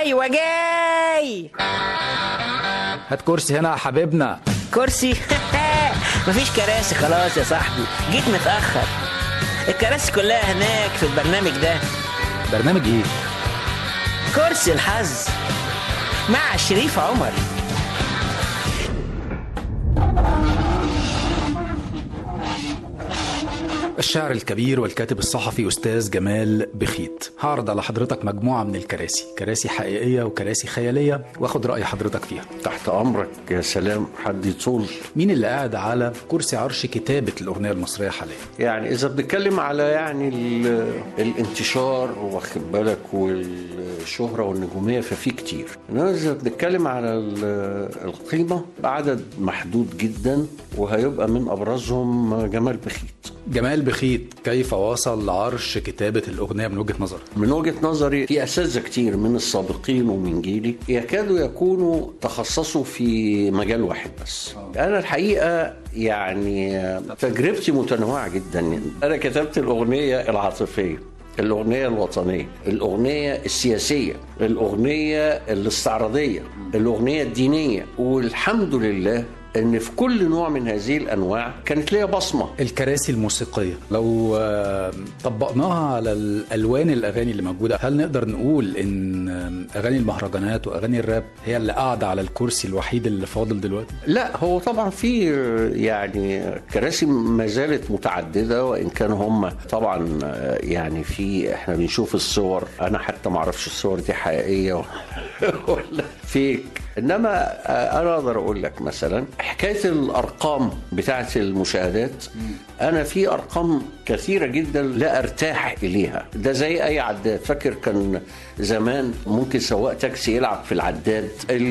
ايوه جاي هات كرسي هنا يا حبيبنا كرسي مفيش كراسي خلاص يا صاحبي جيت متاخر الكراسي كلها هناك في البرنامج ده برنامج ايه كرسي الحظ مع شريف عمر الشاعر الكبير والكاتب الصحفي أستاذ جمال بخيت هعرض على حضرتك مجموعة من الكراسي كراسي حقيقية وكراسي خيالية واخد رأي حضرتك فيها تحت امرك يا سلام حد يطول مين اللي قاعد على كرسي عرش كتابة الأغنية المصرية حاليا يعني اذا بنتكلم على يعني ال- الانتشار واخد بالك والشهره والنجوميه ففي كتير انما اذا بنتكلم على ال- القيمه بعدد محدود جدا وهيبقى من ابرزهم جمال بخيت جمال بخيت كيف وصل لعرش كتابة الأغنية من وجهة نظرك من وجهه نظري في اساتذه كتير من السابقين ومن جيلي يكادوا يكونوا تخصصوا في مجال واحد بس انا الحقيقه يعني تجربتي متنوعه جدا انا كتبت الاغنيه العاطفيه الأغنية الوطنية الأغنية السياسية الأغنية الاستعراضية الأغنية الدينية والحمد لله ان في كل نوع من هذه الانواع كانت ليا بصمه الكراسي الموسيقية لو آه، طبقناها على الألوان الأغاني اللي موجودة هل نقدر نقول إن آه، أغاني المهرجانات وأغاني الراب هي اللي قاعدة على الكرسي الوحيد اللي فاضل دلوقتي؟ لا هو طبعا في يعني كراسي ما زالت متعدده وان كان هم طبعا يعني في احنا بنشوف الصور انا حتى ما اعرفش الصور دي حقيقيه ولا فيك انما انا اقدر اقول لك مثلا حكايه الارقام بتاعه المشاهدات انا في ارقام كثيره جدا لا ارتاح اليها ده زي اي عداد فاكر كان زمان ممكن سواق تاكسي يلعب في العداد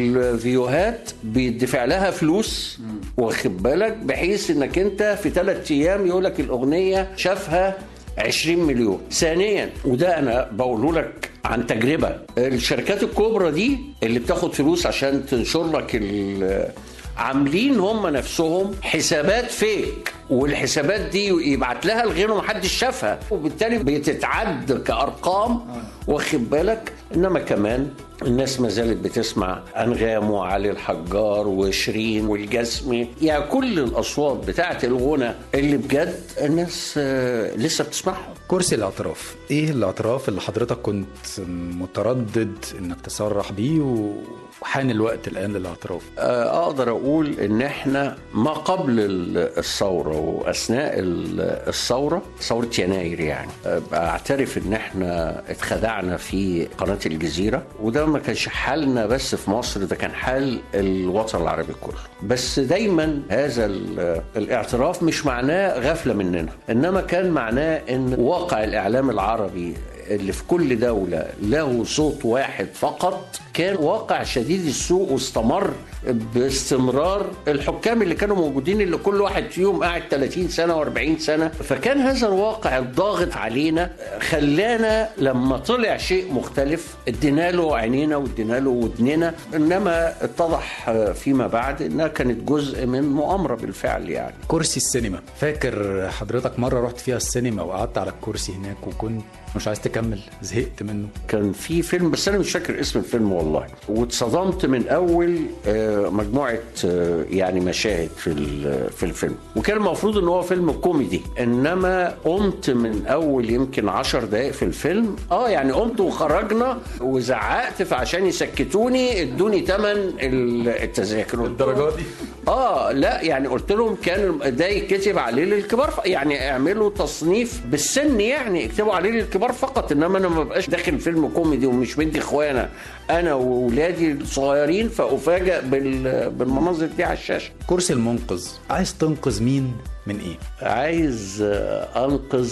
الفيوهات بيدفع لها فلوس واخد بالك بحيث انك انت في ثلاث ايام يقول لك الاغنيه شافها 20 مليون ثانيا وده انا بقوله لك عن تجربه الشركات الكبرى دي اللي بتاخد فلوس عشان تنشر لك ال- عاملين هم نفسهم حسابات فيك والحسابات دي يبعت لها الغير محدش شافها وبالتالي بتتعد كارقام واخد بالك انما كمان الناس ما زالت بتسمع انغام وعلي الحجار وشيرين والجسمي يعني كل الاصوات بتاعت الغنى اللي بجد الناس آه، لسه بتسمعها كرسي الاعتراف ايه الاعتراف اللي حضرتك كنت متردد انك تصرح بيه وحان الوقت الان للاعتراف آه، اقدر اقول ان احنا ما قبل ال- الثوره واثناء ال- الثوره ثوره يناير يعني آه، اعترف ان احنا اتخدعنا في قناه الجزيره وده ما كانش حالنا بس في مصر ده كان حال الوطن العربي كله بس دايما هذا ال- الاعتراف مش معناه غفله مننا انما كان معناه ان واقع الاعلام العربي اللي في كل دولة له صوت واحد فقط كان واقع شديد السوء واستمر باستمرار الحكام اللي كانوا موجودين اللي كل واحد فيهم قاعد 30 سنة و40 سنة فكان هذا الواقع الضاغط علينا خلانا لما طلع شيء مختلف ادينا له عينينا وادينا له ودننا انما اتضح فيما بعد انها كانت جزء من مؤامرة بالفعل يعني كرسي السينما فاكر حضرتك مره رحت فيها السينما وقعدت على الكرسي هناك وكنت مش عايز تكمل زهقت منه كان في فيلم بس انا مش فاكر اسم الفيلم والله واتصدمت من اول آه، مجموعه آه، يعني مشاهد في ال- في الفيلم وكان المفروض ان هو فيلم كوميدي انما قمت من اول يمكن عشر دقائق في الفيلم اه يعني قمت وخرجنا وزعقت فعشان يسكتوني ادوني ثمن التذاكر الدرجات دي؟ اه لا يعني قلت لهم كان ده يتكتب عليه للكبار ف... يعني اعملوا تصنيف بالسن يعني اكتبوا عليه للكبار فقط انما انا ما بقاش داخل فيلم كوميدي ومش مدي اخوانا انا واولادي الصغيرين فافاجئ بال... بالمناظر دي على الشاشه كرسي المنقذ عايز تنقذ مين من ايه عايز آه، انقذ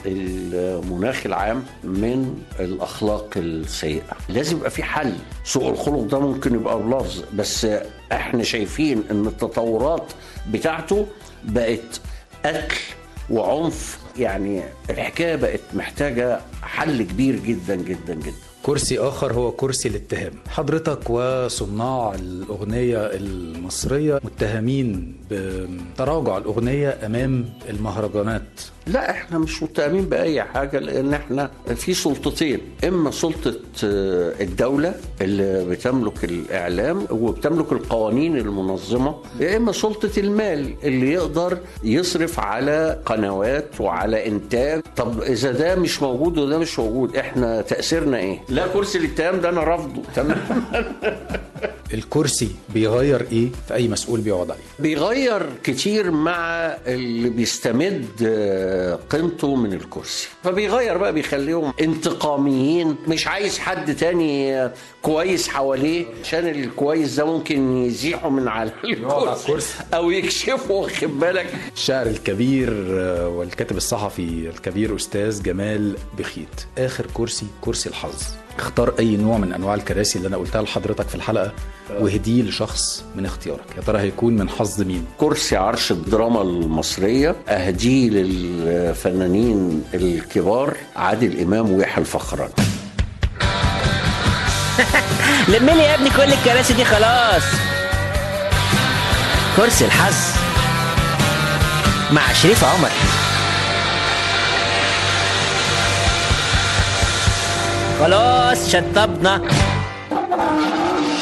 المناخ العام من الاخلاق السيئه لازم يبقى في حل سوء الخلق ده ممكن يبقى بلفظ بس احنا شايفين ان التطورات بتاعته بقت قتل وعنف يعني الحكايه بقت محتاجه حل كبير جدا جدا جدا كرسي آخر هو كرسي الاتهام حضرتك وصناع الأغنية المصرية متهمين بتراجع الأغنية أمام المهرجانات لا احنا مش متهمين باي حاجه لان احنا في سلطتين اما سلطه آه، الدوله اللي بتملك الاعلام وبتملك القوانين المنظمه يا اما سلطه المال اللي يقدر يصرف على قنوات وعلى انتاج طب اذا ده مش موجود وده مش موجود احنا تاثيرنا ايه لا كرسي الاتهام ده انا رافضه تمام الكرسي بيغير ايه في اي مسؤول بيقعد عليه بيغير كتير مع اللي بيستمد آه، قيمته من الكرسي فبيغير بقى بيخليهم انتقاميين مش عايز حد تاني آه، كويس حواليه عشان الكويس ده ممكن يزيحه من على على الكرسي الكرسي. او يكشفه واخد بالك الشاعر الكبير آه، والكاتب الصحفي الكبير استاذ جمال بخيت اخر كرسي كرسي الحظ اختار اي نوع من انواع الكراسي اللي انا قلتها لحضرتك في الحلقه وهديه لشخص من اختيارك يا ترى هيكون من حظ مين كرسي عرش الدراما المصرية أهديه للفنانين الكبار عادل إمام ويحيى الفخراني لم لي يا ابني كل الكراسي دي خلاص كرسي الحظ مع شريف عمر خلاص شطبنا